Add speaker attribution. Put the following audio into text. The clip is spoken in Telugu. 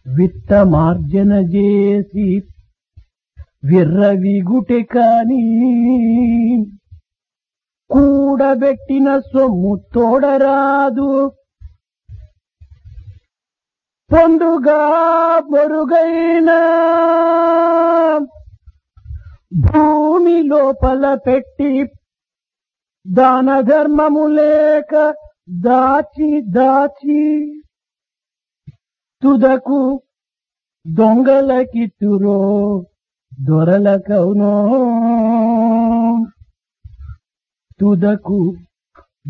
Speaker 1: విత్తమార్జన చేసి విర్రవిగుటె కాని కూడబెట్టిన సొమ్ము తోడరాదు పొందుగా పొరుగైన భూమి లోపల పెట్టి దాన ధర్మము లేక దాచి దాచి తుదకు దొంగలకిత్తురో దొరలకవునో తుదకు